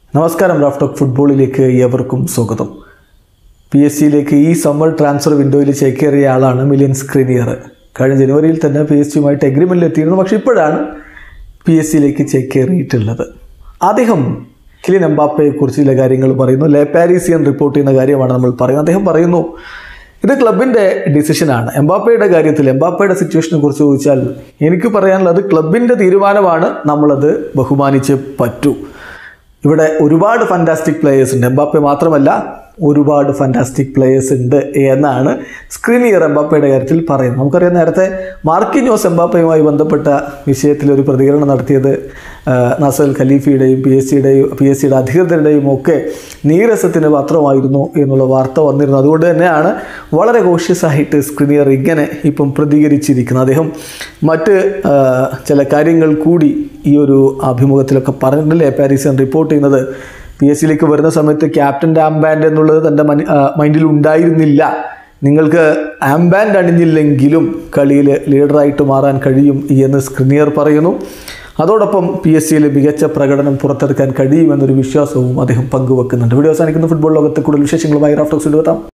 നമസ്കാരം റാഫ്റ്റോക്ക് ഫുട്ബോളിലേക്ക് ഏവർക്കും സ്വാഗതം പി എസ് സിയിലേക്ക് ഈ സമ്മർ ട്രാൻസ്ഫർ വിൻഡോയിൽ ചേക്കേറിയ ആളാണ് മിലിയൻ സ്ക്രീനിയർ കഴിഞ്ഞ ജനുവരിയിൽ തന്നെ പി എസ് സിയുമായിട്ട് എഗ്രിമെൻറ്റിൽ എത്തിയിരുന്നു പക്ഷേ ഇപ്പോഴാണ് പി എസ് സിയിലേക്ക് ചേക്കേറിയിട്ടുള്ളത് അദ്ദേഹം കിലിൻ എംബാപ്പയെക്കുറിച്ച് ചില കാര്യങ്ങൾ പറയുന്നു ലെ പാരീസിയൻ റിപ്പോർട്ട് ചെയ്യുന്ന കാര്യമാണ് നമ്മൾ പറയുന്നത് അദ്ദേഹം പറയുന്നു ഇത് ക്ലബിൻ്റെ ഡിസിഷനാണ് എംബാപ്പയുടെ കാര്യത്തിൽ എംബാപ്പയുടെ സിറ്റുവേഷനെ കുറിച്ച് ചോദിച്ചാൽ എനിക്ക് പറയാനുള്ളത് ക്ലബിൻ്റെ തീരുമാനമാണ് നമ്മളത് ബഹുമാനിച്ച് പറ്റൂ ഇവിടെ ഒരുപാട് ഫാൻറ്റാസ്റ്റിക് പ്ലേയേഴ്സ് ഉണ്ട് എംബാപ്പെ മാത്രമല്ല ഒരുപാട് ഫാൻറ്റാസ്റ്റിക് പ്ലേയേഴ്സ് ഉണ്ട് എന്നാണ് സ്ക്രീനിയർ എംബാപ്പയുടെ കാര്യത്തിൽ പറയുന്നത് നമുക്കറിയാം നേരത്തെ മാർക്കിനോസ് എംബാപ്പയുമായി ബന്ധപ്പെട്ട വിഷയത്തിൽ ഒരു പ്രതികരണം നടത്തിയത് ആ, നസൽ ഖലീഫയുടെയും പി എസ് സിയുടെയും പി എസ് സിയുടെ അധികൃതരുടെയും ഒക്കെ നീരസത്തിന് പാത്രമായിരുന്നു എന്നുള്ള വാർത്ത വന്നിരുന്നു അതുകൊണ്ട് തന്നെയാണ് വളരെ കോഷ്യസായിട്ട് സ്ക്രീനിയർ ഇങ്ങനെ ഇപ്പം പ്രതികരിച്ചിരിക്കുന്നത് അദ്ദേഹം മറ്റ് ആ, ചില കാര്യങ്ങൾ കൂടി ഈ ഒരു അഭിമുഖത്തിലൊക്കെ പറഞ്ഞിട്ടില്ലേ പാരീസിയൻ റിപ്പോർട്ട് ചെയ്യുന്നത് പി എസ് സിയിലേക്ക് വരുന്ന സമയത്ത് ക്യാപ്റ്റൻ്റെ ആംബാൻഡ് എന്നുള്ളത് തൻ്റെ മനി- ആ, മൈൻഡിൽ ഉണ്ടായിരുന്നില്ല നിങ്ങൾക്ക് ആംബാൻഡ് അണിഞ്ഞില്ലെങ്കിലും കളിയിൽ ലീഡറായിട്ട് മാറാൻ കഴിയും എന്ന് സ്ക്രീനിയർ പറയുന്നു അതോടൊപ്പം പി എസ് സിയിൽ മികച്ച പ്രകടനം പുറത്തെടുക്കാൻ കഴിയുമെന്നൊരു വിശ്വാസവും അദ്ദേഹം പങ്കുവെക്കുന്നുണ്ട് വീഡിയോ അവസാനിക്കുന്ന ഫുട്ബോൾ ലോകത്തെ കൂടുതൽ വിശേഷങ്ങളുമായി റാഫ്റ്റോക്സ് എത്താം